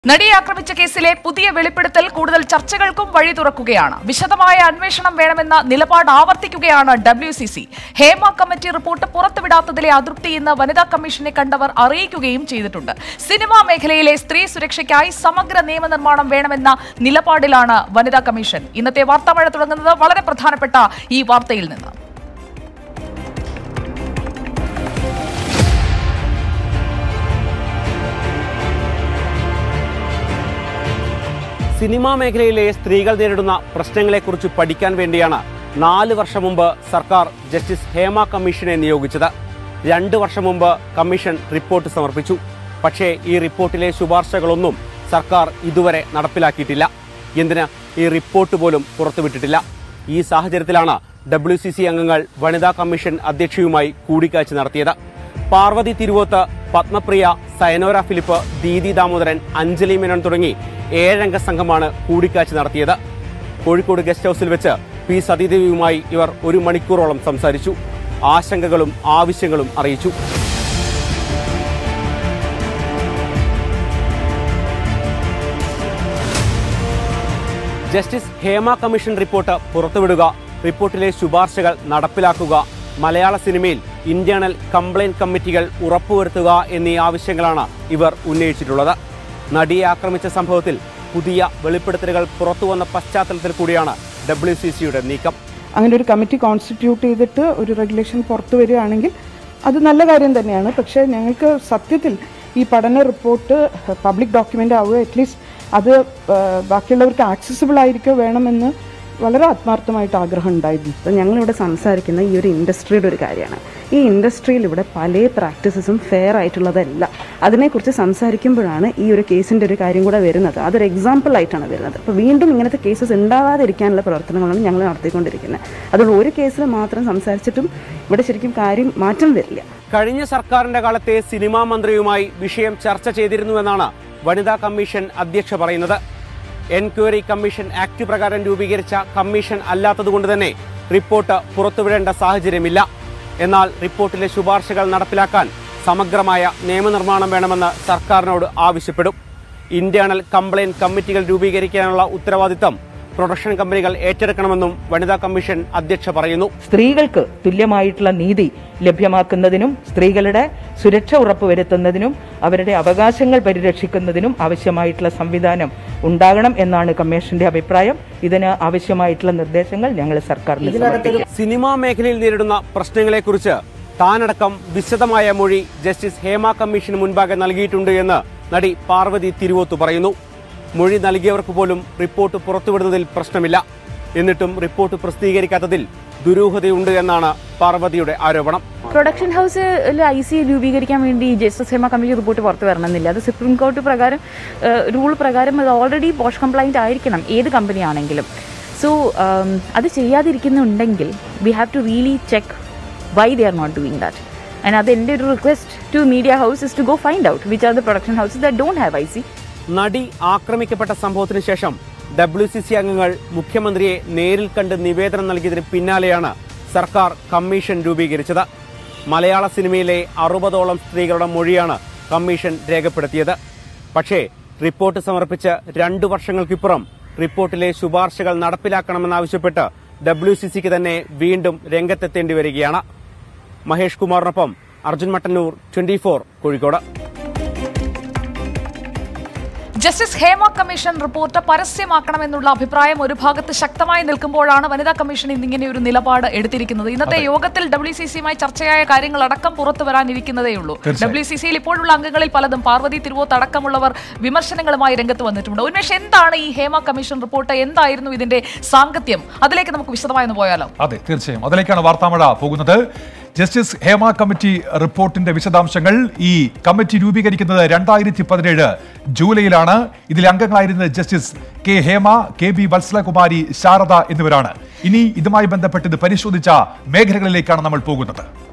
നടിയെ ആക്രമിച്ച കേസിലെ പുതിയ വെളിപ്പെടുത്തൽ കൂടുതൽ ചർച്ചകൾക്കും വഴി തുറക്കുകയാണ് വിശദമായ അന്വേഷണം വേണമെന്ന നിലപാട് ആവർത്തിക്കുകയാണ് W C C Hema committee report പുറത്തുവിടാത്തതിലെ അതൃപ്തി ഇന്ന് വനിതാ കമ്മീഷനെ കണ്ടവർ അറിയിക്കുകയും ചെയ്തിട്ടുണ്ട് സിനിമാ മേഖലയിലെ സ്ത്രീ സുരക്ഷയ്ക്കായി സമഗ്ര നിയമനിർമ്മാണം വേണമെന്ന നിലപാടിലാണ് വനിതാ കമ്മീഷൻ ഇന്നത്തെ വാർത്താമഴ തുടങ്ങുന്നത് വളരെ പ്രധാനപ്പെട്ട ഈ വാർത്തയിൽ നിന്ന് സിനിമാ മേഖലയിലെ സ്ത്രീകൾ നേരിടുന്ന പ്രശ്നങ്ങളെക്കുറിച്ച് പഠിക്കാൻ വേണ്ടിയാണ് നാല് വർഷം മുമ്പ് സർക്കാർ ജസ്റ്റിസ് ഹേമ കമ്മീഷനെ നിയോഗിച്ചത് രണ്ട് വർഷം മുമ്പ് കമ്മീഷൻ റിപ്പോർട്ട് സമർപ്പിച്ചു പക്ഷേ ഈ റിപ്പോർട്ടിലെ ശുപാർശകളൊന്നും സർക്കാർ ഇതുവരെ നടപ്പിലാക്കിയിട്ടില്ല എന്തിന് ഈ റിപ്പോർട്ട് പോലും പുറത്തുവിട്ടിട്ടില്ല ഈ സാഹചര്യത്തിലാണ് ഡബ്ല്യു സി സി അംഗങ്ങൾ വനിതാ കമ്മീഷൻ അധ്യക്ഷയുമായി കൂടിക്കാഴ്ച നടത്തിയത് പാർവതി തിരുവോത്ത് പത്മപ്രിയ സയനോര ഫിലിപ്പ് ദീദി ദാമോദരൻ അഞ്ജലി മേനോൻ തുടങ്ങി ഏഴംഗ സംഘമാണ് കൂടിക്കാഴ്ച നടത്തിയത് കോഴിക്കോട് ഗസ്റ്റ് ഹൌസിൽ വെച്ച് പി സതീദേവിയുമായി ഇവർ ഒരു മണിക്കൂറോളം സംസാരിച്ചു ആശങ്കകളും ആവശ്യങ്ങളും അറിയിച്ചു ജസ്റ്റിസ് ഹേമ കമ്മീഷൻ റിപ്പോർട്ട് പുറത്തുവിടുക റിപ്പോർട്ടിലെ ശുപാർശകൾ നടപ്പിലാക്കുക മലയാള സിനിമയിൽ ഇന്റേണൽ കംപ്ലൈന്റ് കമ്മിറ്റികൾ ഉറപ്പുവരുത്തുക എന്നീ ആവശ്യങ്ങളാണ് ഇവർ ഉന്നയിച്ചിട്ടുള്ളത് നടിയെ ആക്രമിച്ച സംഭവത്തിൽ പുതിയ വെളിപ്പെടുത്തലുകൾ പുറത്തുവന്ന പശ്ചാത്തലത്തിൽ കൂടിയാണ് ഡബ്ല്യു സി സിയുടെ നീക്കം അങ്ങനെ ഒരു കമ്മിറ്റി കോൺസ്റ്റിറ്റ്യൂട്ട് ചെയ്തിട്ട് ഒരു റെഗുലേഷൻ പുറത്തു വരികയാണെങ്കിൽ അത് നല്ല കാര്യം തന്നെയാണ് പക്ഷേ ഞങ്ങൾക്ക് സത്യത്തിൽ ഈ പഠന റിപ്പോർട്ട് പബ്ലിക് ഡോക്യുമെൻ്റ് ആവുക അറ്റ്ലീസ്റ്റ് അത് ആ, ബാക്കിയുള്ളവർക്ക് ആക്സസിബിൾ ആയിരിക്കുക വേണമെന്ന് വളരെ ആത്മാർത്ഥമായിട്ട് ആഗ്രഹം ഉണ്ടായിരുന്നു അപ്പോൾ ഞങ്ങളിവിടെ സംസാരിക്കുന്ന ഈ ഒരു ഇൻഡസ്ട്രിയുടെ ഒരു കാര്യമാണ് ഈ ഇൻഡസ്ട്രിയിൽ ഇവിടെ പല പ്രാക്ടീസസും ഫെയർ ആയിട്ടുള്ളതല്ല അതിനെക്കുറിച്ച് സംസാരിക്കുമ്പോഴാണ് ഈ ഒരു കേസിൻ്റെ ഒരു കാര്യം കൂടെ വരുന്നത് അതൊരു എക്സാമ്പിൾ ആയിട്ടാണ് വരുന്നത് അപ്പോൾ വീണ്ടും ഇങ്ങനത്തെ കേസസ് ഉണ്ടാവാതിരിക്കാനുള്ള പ്രവർത്തനങ്ങളാണ് ഞങ്ങൾ നടത്തിക്കൊണ്ടിരിക്കുന്നത് അതുകൊണ്ട് ഒരു കേസിൽ മാത്രം സംസാരിച്ചിട്ടും ഇവിടെ ശരിക്കും കാര്യം മാറ്റം വരില്ല കഴിഞ്ഞ സർക്കാരിന്റെ കാലത്തെ സിനിമാ മന്ത്രിയുമായി വിഷയം ചർച്ച ചെയ്തിരുന്നുവെന്നാണ് വനിതാ കമ്മീഷൻ അധ്യക്ഷ പറയുന്നത് എൻക്വയറി കമ്മീഷൻ ആക്ട് പ്രകാരം രൂപീകരിച്ച കമ്മീഷൻ അല്ലാത്തതുകൊണ്ട് തന്നെ റിപ്പോർട്ട് പുറത്തുവിടേണ്ട സാഹചര്യമില്ല എന്നാൽ റിപ്പോർട്ടിലെ ശുപാർശകൾ നടപ്പിലാക്കാൻ സമഗ്രമായ നിയമനിർമ്മാണം വേണമെന്ന് സർക്കാരിനോട് ആവശ്യപ്പെടും ഇന്റേണൽ കംപ്ലൈന്റ് കമ്മിറ്റികൾ രൂപീകരിക്കാനുള്ള ഉത്തരവാദിത്തം പ്രൊഡക്ഷൻ കമ്പനികൾ ഏറ്റെടുക്കണമെന്നും വനിതാ കമ്മീഷൻ അധ്യക്ഷ പറയുന്നു സ്ത്രീകൾക്ക് തുല്യമായിട്ടുള്ള നീതി ലഭ്യമാക്കുന്നതിനും സ്ത്രീകളുടെ സുരക്ഷ ഉറപ്പുവരുത്തുന്നതിനും അവരുടെ അവകാശങ്ങൾ പരിരക്ഷിക്കുന്നതിനും ആവശ്യമായിട്ടുള്ള സംവിധാനം ഉണ്ടാകണം എന്നാണ് കമ്മീഷന്റെ അഭിപ്രായം ഇതിന് ആവശ്യമായിട്ടുള്ള നിർദ്ദേശങ്ങൾ ഞങ്ങൾ സർക്കാരിന് സമർപ്പിക്കും സിനിമാ മേഖലയിൽ നേരിടുന്ന പ്രശ്നങ്ങളെക്കുറിച്ച് താനടക്കം വിശദമായ മൊഴി ജസ്റ്റിസ് ഹേമ കമ്മീഷന് മുൻപാകെ നൽകിയിട്ടുണ്ട് എന്ന് നടി പാർവതി തിരുവോത്ത് പറയുന്നു മൊഴി നൽകിയവർക്ക് പോലും റിപ്പോർട്ട് പുറത്തുവിടുന്നതിൽ പ്രശ്നമില്ല എന്നിട്ടും റിപ്പോർട്ട് പ്രസിദ്ധീകരിക്കാത്തതിൽ ദുരൂഹതയുണ്ട് എന്നാണ് പാർവതിയുടെ ആരോപണം പ്രൊഡക്ഷൻ ഹൗസിൽ ഐ സി രൂപീകരിക്കാൻ വേണ്ടി ജസ്റ്റിസ് ഹേമ കമ്മീഷൻ റിപ്പോർട്ട് പുറത്ത് വരണമെന്നില്ല അത് സുപ്രീം കോടതി പ്രകാരം റൂൾ പ്രകാരം അത് ഓൾറെഡി പോഷ് കംപ്ലൈൻറ്റ് ആയിരിക്കണം ഏത് കമ്പനി ആണെങ്കിലും സോ അത് ചെയ്യാതിരിക്കുന്നുണ്ടെങ്കിൽ we have to really check why they are not doing that and അത് എൻ്റെ ഒരു request to media house is to go find out which are the production houses the don't have I C നടി ആക്രമിക്കപ്പെട്ട സംഭവത്തിന് ശേഷം W C C അംഗങ്ങൾ മുഖ്യമന്ത്രിയെ നേരിൽ കണ്ട് നിവേദനം നൽകിയതിന് പിന്നാലെയാണ് സർക്കാർ കമ്മീഷൻ രൂപീകരിച്ചത് മലയാള സിനിമയിലെ അറുപതോളം സ്ത്രീകളുടെ മൊഴിയാണ് കമ്മീഷൻ രേഖപ്പെടുത്തിയത് പക്ഷേ റിപ്പോർട്ട് സമർപ്പിച്ച് രണ്ടു വർഷങ്ങൾക്കിപ്പുറം റിപ്പോർട്ടിലെ ശുപാർശകൾ നടപ്പിലാക്കണമെന്നാവശ്യപ്പെട്ട് ഡബ്ല്യു സി സിക്ക് തന്നെ വീണ്ടും രംഗത്തെത്തേണ്ടി വരികയാണ് മഹേഷ് കുമാറിനൊപ്പം Arjun Mattannur twenty Kozhikode justice Hema commission report പരസ്യമാക്കണമെന്നുള്ള അഭിപ്രായം ഒരു ഭാഗത്ത് ശക്തമായി നിൽക്കുമ്പോഴാണ് വനിതാ കമ്മീഷൻ ഇന്നിങ്ങനെ ഒരു നിലപാട് എടുത്തിരിക്കുന്നത് ഇന്നത്തെ യോഗത്തിൽ ഡബ്ല്യു സി സിയുമായി ചർച്ചയായ കാര്യങ്ങളടക്കം പുറത്തു വരാനിരിക്കുന്നതേയുള്ളൂ ഡബ്ല്യു സി സിയിൽ ഇപ്പോഴുള്ള അംഗങ്ങളിൽ പലതും പാർവതി തിരുവോത്ത് അടക്കമുള്ളവർ വിമർശനങ്ങളുമായി രംഗത്ത് വന്നിട്ടുണ്ട് ഉന്മേഷ് എന്താണ് ഈ ഹേമ കമ്മീഷൻ റിപ്പോർട്ട് എന്തായിരുന്നു ഇതിന്റെ സാങ്കത്യം അതിലേക്ക് നമുക്ക് വിശദമായി ഒന്ന് പോയാലോ അതെ തീർച്ചയായും അതിലേക്കാണ് വാർത്താമഴ പോകുന്നത് ജസ്റ്റിസ് ഹേമ കമ്മിറ്റി റിപ്പോർട്ടിന്റെ വിശദാംശങ്ങൾ ഈ കമ്മിറ്റി രൂപീകരിക്കുന്നത് രണ്ടായിരത്തി പതിനേഴ് ജൂലൈയിലാണ് ഇതിലെ അംഗങ്ങളായിരുന്നത് justice K Hema K B Vatsalakumari Sharada എന്നിവരാണ് ഇനി ഇതുമായി ബന്ധപ്പെട്ട് ഇത് പരിശോധിച്ച മേഖലകളിലേക്കാണ് നമ്മൾ പോകുന്നത്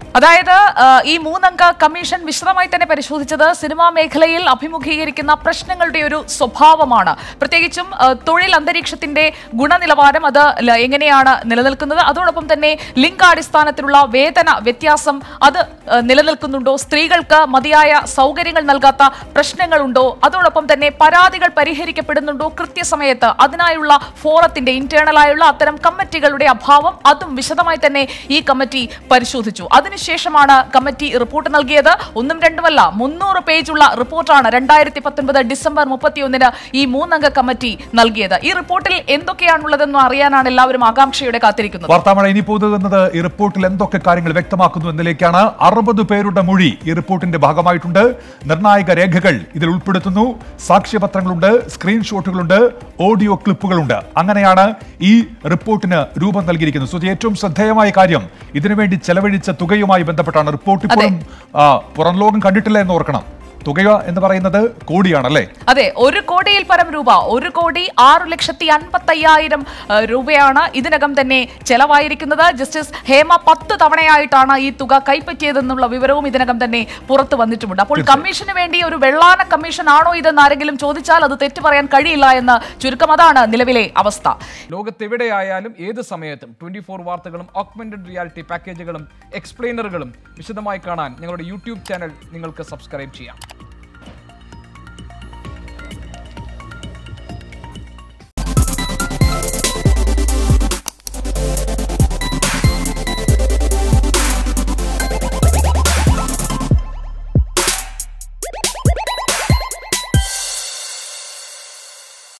അതായത് ആ, ഈ മൂന്നംഗ കമ്മീഷൻ വിശദമായി തന്നെ പരിശോധിച്ചത് സിനിമാ മേഖലയിൽ അഭിമുഖീകരിക്കുന്ന പ്രശ്നങ്ങളുടെ ഒരു സ്വഭാവമാണ് പ്രത്യേകിച്ചും ആ, തൊഴിൽ അന്തരീക്ഷത്തിന്റെ ഗുണനിലവാരം അത് ല- എങ്ങനെയാണ് നിലനിൽക്കുന്നത് അതോടൊപ്പം തന്നെ ലിംഗാടിസ്ഥാനത്തിലുള്ള വേതന വ്യത്യാസം അത് ആ, നിലനിൽക്കുന്നുണ്ടോ സ്ത്രീകൾക്ക് മതിയായ സൗകര്യങ്ങൾ നൽകാത്ത പ്രശ്നങ്ങളുണ്ടോ അതോടൊപ്പം തന്നെ പരാതികൾ പരിഹരിക്കപ്പെടുന്നുണ്ടോ കൃത്യസമയത്ത് അതിനായുള്ള ഫോറത്തിന്റെ ഇന്റേണൽ ആയുള്ള അത്തരം കമ്മിറ്റികളുടെ അഭാവം അതും വിശദമായി തന്നെ ഈ കമ്മിറ്റി പരിശോധിച്ചു അതിനുശേഷമാണ് കമ്മിറ്റി റിപ്പോർട്ട് നൽകിയത് ഒന്നും രണ്ടുമല്ല മുന്നൂറ് പേജുള്ള റിപ്പോർട്ടാണ് രണ്ടായിരത്തി പത്തൊൻപത് ഡിസംബർ മുപ്പത്തിയൊന്നിന് ഈ മൂന്നംഗ കമ്മിറ്റി നൽകിയത് ഈ റിപ്പോർട്ടിൽ എന്തൊക്കെയാണുള്ളതെന്ന് അറിയാനാണ് എല്ലാവരും ആകാംക്ഷയോടെ കാത്തിരിക്കുന്നത് വാർത്താമഴ ഇനി പോകുന്നത് ഈ റിപ്പോർട്ടിൽ എന്തൊക്കെ കാര്യങ്ങൾ വ്യക്തമാക്കുന്നു എന്നതിലേക്കാണ് അറുപത് പേരുടെ മൊഴി ഈ റിപ്പോർട്ടിന്റെ ഭാഗമായിട്ടുണ്ട് നിർണായക രേഖകൾ ഇതിൽ ഉൾപ്പെടുത്തുന്നു സാക്ഷ്യപത്രങ്ങളുണ്ട് സ്ക്രീൻഷോട്ടുകളുണ്ട് ഓഡിയോ ക്ലിപ്പുകളുണ്ട് അങ്ങനെയാണ് ഈ റിപ്പോർട്ടിന് രൂപം നൽകിയിരിക്കുന്നത് സുജി ഏറ്റവും ശ്രദ്ധേയമായ കാര്യം ഇതിനുവേണ്ടി ചെലവഴിച്ച തുകയുമായി ബന്ധപ്പെട്ടാണ് റിപ്പോർട്ട് ഇപ്പോഴും ആ, പുറം ലോകം കണ്ടിട്ടില്ല എന്ന് ഓർക്കണം തുക എന്ന് പറയുന്നത് കോടിയാണല്ലേ അതെ ഒരു കോടിയിൽ പരം രൂപ ഒരു കോടി ആറു ലക്ഷത്തി അൻപത്തി അയ്യായിരം രൂപയാണ് ഇതിനകം തന്നെ ചെലവായിരിക്കുന്നത് ജസ്റ്റിസ് ഹേമ പത്ത് തവണയായിട്ടാണ് ഈ തുക കൈപ്പറ്റിയതെന്നുള്ള വിവരവും ഇതിനകം തന്നെ പുറത്തു വന്നിട്ടുമുണ്ട് അപ്പോൾ കമ്മീഷന് വേണ്ടി ഒരു വെള്ളാന കമ്മീഷൻ ആണോ ഇതെന്ന് ആരെങ്കിലും ചോദിച്ചാൽ അത് തെറ്റു പറയാൻ കഴിയില്ല എന്ന് ചുരുക്കം അതാണ് നിലവിലെ അവസ്ഥ ലോകത്തെവിടെയായാലും ഏത് സമയത്തും ട്വന്റി ഫോർ വാർത്തകളും ഓഗ്മെന്റഡ് റിയാലിറ്റി പാക്കേജുകളും എക്സ്പ്ലെയിനറുകളും വിശദമായി കാണാൻ ഞങ്ങളുടെ യൂട്യൂബ് ചാനൽ നിങ്ങൾക്ക് സബ്സ്ക്രൈബ് ചെയ്യാം